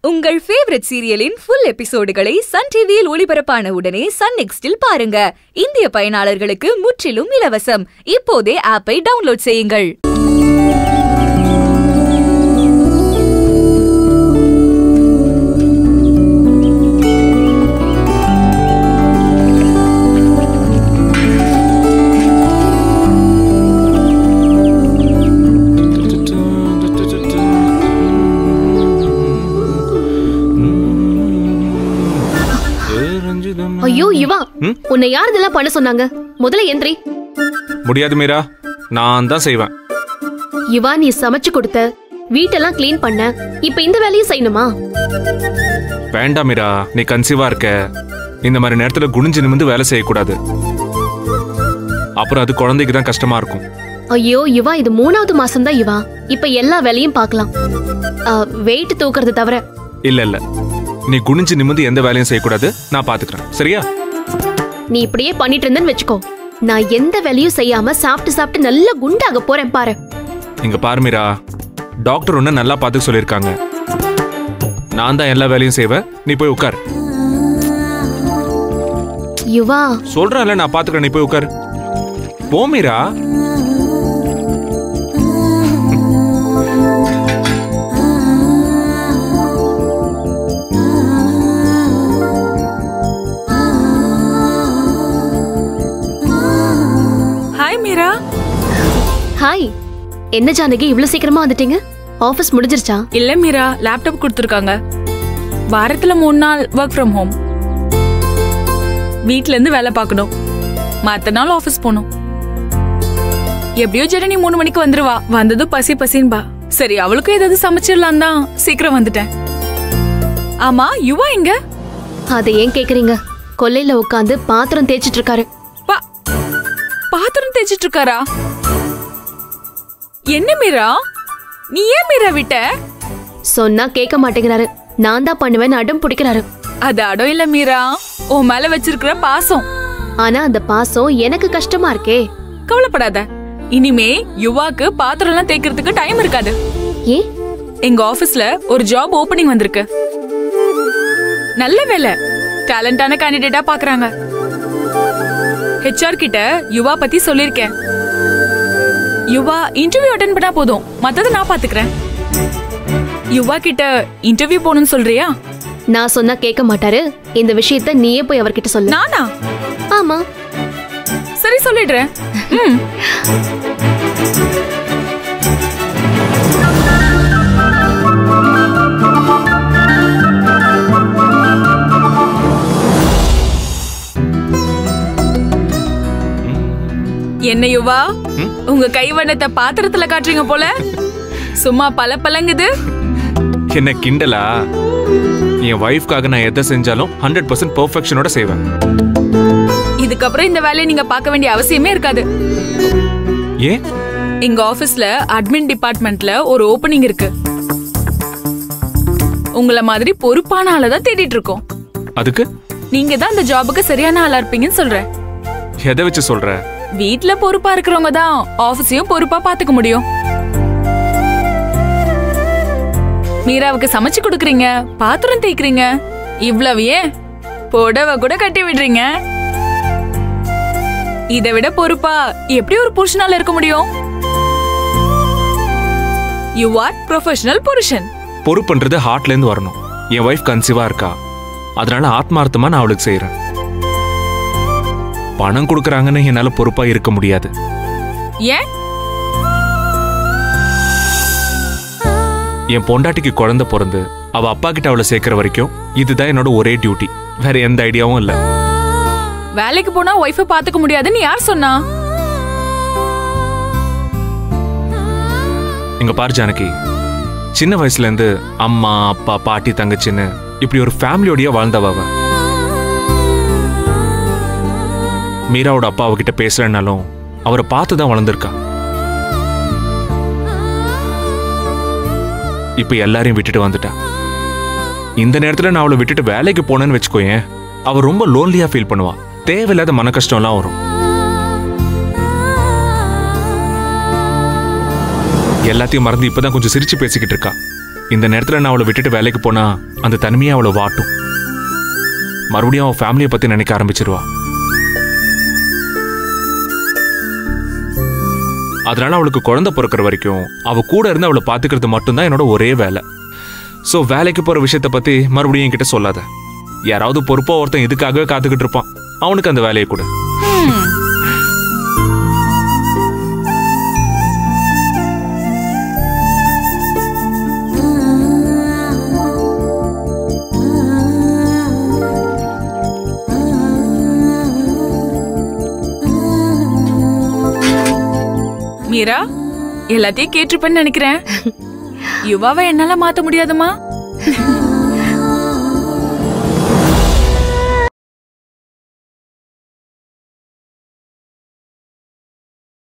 உங்கள் ஃபேவரட் சீரியலின் ஃபுல் எபிசோடுகளை சன் டிவியில் ஒளிபரப்பான உடனே சன் நெக்ஸ்டில் பாருங்க இந்திய பயனாளர்களுக்கு முற்றிலும் இலவசம் இப்போதே ஆப்பை டவுன்லோட் செய்யுங்கள் ஐயோ இவா ம்? உன்னை யார் இதெல்லாம் பண்ண சொன்னாங்க முதல்ல எந்திரி முடியாது மீரா நான் தான் செய்வேன் இவா நீ சமைச்சு கொடுத்த வீட்டெல்லாம் க்ளீன் பண்ண இப்ப இந்த வேலையும் செய்யணுமா வேண்டாம் மீரா நீ கன்சீவா இருக்க இந்த மாதிரி நேரத்துல குனிஞ்சு நிமிந்து வேலை செய்யக்கூடாது அப்புறம் அது குழந்தைக்கு தான் கஷ்டமா இருக்கும் ஐயோ இவா இது மூணாவது மாசம் தான் இவா இப்ப எல்லா வேலையும் பார்க்கலாம் வெயிட் தூக்குறது தவிர இல்ல இல்ல நீ குனிஞ்சு நிமிந்து எந்த வேலையும் செய்யக்கூடாது நான் பாத்துக்கிறேன் சரியா நீ இப்படியே பண்ணிட்டு இருந்தேன்னு வச்சுக்கோ நான் எந்த வேலையும் செய்யாம சாப்பிட்டு சாப்பிட்டு நல்லா குண்டாக போறேன் பாரு இங்க பாரு மீரா டாக்டர் ஒன்னு நல்லா பார்த்துக்க சொல்லியிருக்காங்க நான் தான் எல்லா வேலையும் செய்வேன் நீ போய் உட்கார் யுவா சொல்றேன்ல நான் பாத்துக்கிறேன் நீ போய் உட்கார் போ மீரா ஹாய் மீரா ஹாய் என்ன ஜானகி இவ்வளவு சீக்கிரமா வந்துட்டீங்க ஆபீஸ் முடிஞ்சிருச்சா இல்ல மீரா லேப்டாப் கொடுத்துருக்காங்க வாரத்துல மூணு நாள் ஒர்க் ஃப்ரம் ஹோம் வீட்ல இருந்து வேலை பார்க்கணும் மத்த நாள் ஆபீஸ் போகணும் எப்படியோ ஜெனி மூணு மணிக்கு வந்துருவா வந்ததும் பசி பசின்பா சரி அவளுக்கும் ஏதாவது சமைச்சிடலாம் தான் சீக்கிரம் வந்துட்டேன் ஆமா யுவா எங்க அதை ஏன் கேக்குறீங்க கொல்லையில உட்காந்து பாத்திரம் தேய்ச்சிட்டு இருக்காரு பா பாத்திரம் தேய்ச்சிட்டு இருக்காரா என்ன மீரா நீ ஏன் மீரா விட்ட சொன்னா கேட்க மாட்டேங்கிறாரு நான் தான் பண்ணுவேன்னு அடம் பிடிக்கிறாரு அது அடம் இல்ல மீரா உன் மேல வச்சிருக்கிற பாசம் ஆனா அந்த பாசம் எனக்கு கஷ்டமா இருக்கே கவலைப்படாத இனிமே யுவாக்கு பாத்திரம் எல்லாம் தேய்க்கிறதுக்கு டைம் இருக்காது ஏன் எங்க ஆபீஸ்ல ஒரு ஜாப் ஓபனிங் வந்திருக்கு நல்ல வேலை டேலண்டான கேண்டிடேட்டா பாக்குறாங்க ஹெச்ஆர் கிட்ட யுவா பத்தி சொல்லிருக்கேன் யுவா இன்டர்வியூ அட்டன் பண்ணா போதும் மத்தத நான் பாத்துக்கிறேன் யுவா கிட்ட இன்டர்வியூ போகணும்னு சொல்றியா நான் சொன்னா கேட்க மாட்டாரு இந்த விஷயத்த நீயே போய் அவர்கிட்ட சொல்லு நானா ஆமா சரி சொல்லிடுறேன் ம் என்ன யுவா ம்? உங்க கைவண்ணத்தை பாத்திரத்துல காட்டுறீங்க போல சும்மா பல பலங்குது என்ன கிண்டலா என் ஒய்ஃப்காக நான் எதை செஞ்சாலும் ஹண்ட்ரட் பர்சன்ட் பெர்ஃபெக்ஷனோட செய்வேன் இதுக்கப்புறம் இந்த வேலையை நீங்க பார்க்க வேண்டிய அவசியமே இருக்காது ஏன் எங்க ஆபீஸ்ல அட்மின் டிபார்ட்மெண்ட்ல ஒரு ஓபனிங் இருக்கு உங்கள மாதிரி பொறுப்பான ஆளை தான் தேடிட்டு இருக்கோம் அதுக்கு நீங்க தான் இந்த ஜாபுக்கு சரியான ஆளா இருப்பீங்கன்னு சொல்றேன் எதை வச்சு சொல்ற வீட்ல பொறுப்பா இருக்கிறவங்க தான் ஆபீஸையும் பொறுப்பா பாத்துக்க முடியும் மீராவுக்கு சமைச்சு கொடுக்கறீங்க பாத்திரம் தேய்க்கிறீங்க இவ்வளவு ஏன் புடவை கூட கட்டி விடுறீங்க இதை விட பொறுப்பா எப்படி ஒரு புருஷனால இருக்க முடியும் யூ ஆர் ப்ரொஃபஷனல் புருஷன் பொறுப்புன்றது ஹார்ட்ல இருந்து வரணும் என் ஒய்ஃப் கன்சீவா இருக்கா அதனால ஆத்மார்த்தமா நான் அவளுக்கு செய்யறேன் பணம் கொடுக்கறாங்கன்னு என்னால பொறுப்பா இருக்க முடியாது ஏன் என் பொண்டாட்டிக்கு குழந்தை பிறந்து அவ அப்பா கிட்ட அவளை சேர்க்கிற வரைக்கும் இதுதான் என்னோட ஒரே டியூட்டி வேற எந்த ஐடியாவும் இல்ல வேலைக்கு போனா ஒய்ஃபை பாத்துக்க முடியாதுன்னு யார் சொன்னா இங்க பாரு ஜானகி சின்ன வயசுல இருந்து அம்மா அப்பா பாட்டி தங்கச்சின்னு இப்படி ஒரு ஃபேமிலியோடய வாழ்ந்தவ அவ மீராவோட அப்பா அவகிட்ட பேசலனாலும் அவரை பார்த்து தான் வளர்ந்துருக்கா இப்ப எல்லாரையும் விட்டுட்டு வந்துட்டா இந்த நேரத்துல நான் அவளை விட்டுட்டு வேலைக்கு போனேன்னு வச்சுக்கோயேன் அவ ரொம்ப லோன்லியா ஃபீல் பண்ணுவா தேவையில்லாத மன கஷ்டம்லாம் வரும் எல்லாத்தையும் மறந்து இப்பதான் கொஞ்சம் சிரிச்சு பேசிக்கிட்டு இருக்கா இந்த நேரத்துல நான் அவளை விட்டுட்டு வேலைக்கு போனா அந்த தனிமையை அவளை வாட்டும் மறுபடியும் அவன் ஃபேமிலியை பத்தி நினைக்க ஆரம்பிச்சிருவா அதனால அவளுக்கு குழந்தை பிறக்கிற வரைக்கும் அவ கூட இருந்து அவளை பாத்துக்கிறது மட்டும்தான் என்னோட ஒரே வேலை ஸோ வேலைக்கு போற விஷயத்த பத்தி மறுபடியும் என்கிட்ட சொல்லாத யாராவது பொறுப்பா ஒருத்தன் இதுக்காகவே காத்துக்கிட்டு இருப்பான் அவனுக்கு அந்த வேலையை கொடு மீரா எல்லாத்தையும் கேட்டிருப்பேன்னு நினைக்கிறேன் யுவாவை என்னால மாத்த முடியாதுமா